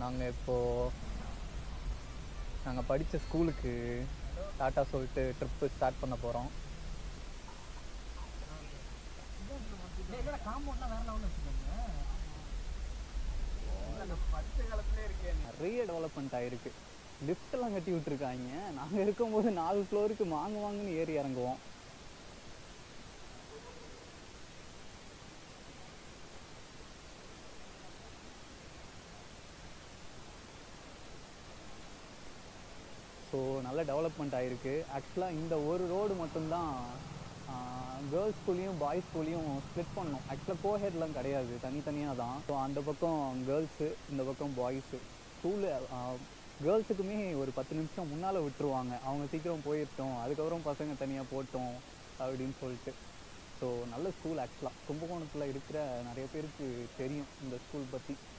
நாங்கள் இப்போது நாங்கள் படித்த ஸ்கூலுக்கு டாட்டா சொல்லிட்டு ட்ரிப்பு ஸ்டார்ட் பண்ண போகிறோம் நிறைய டெவலப்மெண்ட் ஆயிருக்கு லிஃப்ட்லாம் கட்டி விட்டுருக்காங்க நாங்கள் இருக்கும்போது நாலு ஃப்ளோருக்கு வாங்க வாங்கன்னு ஏறி இறங்குவோம் ஸோ நல்ல டெவலப்மெண்ட் ஆயிருக்கு ஆக்சுவலாக இந்த ஒரு ரோடு மட்டும்தான் கேர்ள்ஸ் ஸ்கூல்லையும் பாய்ஸ் ஸ்கூல்லையும் ஸ்ப்ளிட் பண்ணோம் ஆக்சுவலாக கோஹெட்லாம் கிடையாது தனித்தனியாக தான் ஸோ அந்த பக்கம் கேர்ள்ஸு இந்த பக்கம் பாய்ஸு ஸ்கூலு கேர்ள்ஸுக்குமே ஒரு பத்து நிமிஷம் முன்னால் விட்டுருவாங்க அவங்க சீக்கிரம் போயிட்டோம் அதுக்கப்புறம் பசங்க தனியாக போட்டோம் அப்படின்னு சொல்லிட்டு ஸோ நல்ல ஸ்கூல் ஆக்சுவலாக கும்பகோணத்தில் இருக்கிற நிறைய பேருக்கு தெரியும் இந்த ஸ்கூல் பற்றி